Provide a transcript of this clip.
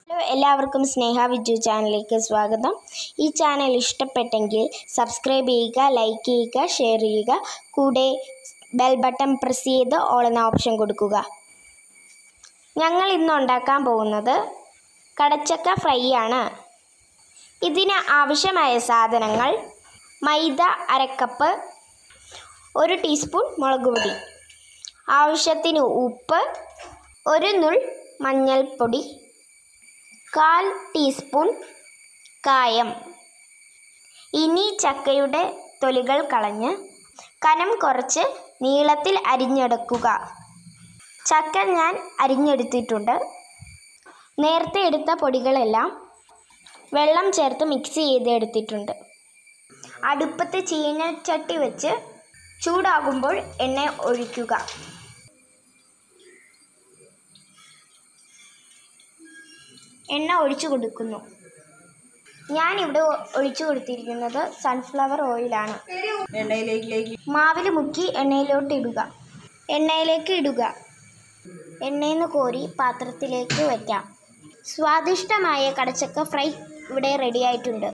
hello എല്ലാവർക്കും സ്നേഹ വിജു ചാനലിലേക്ക് സ്വാഗതം ഈ ചാനൽ ഇഷ്ടപ്പെട്ടെങ്കിൽ സബ്സ്ക്രൈബ് ചെയ്യുക ലൈക്ക് ചെയ്യുക ഷെയർ ചെയ്യുക കൂടെ ബെൽ ബട്ടൺ പ്രസ് ചെയ്ത് ഓൾ എന്ന ഓപ്ഷൻ കൊടുക്കുക ഞങ്ങൾ ഇന്ന് ഉണ്ടാക്കാൻ പോകുന്നത് കടച്ചക്ക ഫ്രൈ ആണ് ഇതിന് ആവശ്യമായ സാധനങ്ങൾ മൈദ അരക്കപ്പ് ഒരു ടീസ്പൂൺ മുളക് പൊടി ആവശ്യത്തിന് ഉപ്പ് ഒരു നുൾ മഞ്ഞൾപ്പൊടി കാൽ ടീസ്പൂൺ കായം ഇനി ചക്കയുടെ തൊലികൾ കളഞ്ഞ് കനം കുറച്ച് നീളത്തിൽ അരിഞ്ഞെടുക്കുക ചക്ക ഞാൻ അരിഞ്ഞെടുത്തിട്ടുണ്ട് നേരത്തെ എടുത്ത പൊടികളെല്ലാം വെള്ളം ചേർത്ത് മിക്സ് ചെയ്ത് എടുത്തിട്ടുണ്ട് അടുപ്പത്ത് ചീനച്ചട്ടി വെച്ച് ചൂടാകുമ്പോൾ എണ്ണ ഒഴിക്കുക എണ്ണ ഒഴിച്ചു കൊടുക്കുന്നു ഞാനിവിടെ ഒഴിച്ചു കൊടുത്തിരിക്കുന്നത് സൺഫ്ലവർ ഓയിലാണ് എണ്ണയിലേക്ക് മാവിൽ മുക്കി എണ്ണയിലോട്ട് ഇടുക എണ്ണയിലേക്ക് ഇടുക എണ്ണയിൽ നിന്ന് കോരി പാത്രത്തിലേക്ക് വയ്ക്കാം സ്വാദിഷ്ടമായ കടച്ചക്ക ഫ്രൈ ഇവിടെ റെഡിയായിട്ടുണ്ട്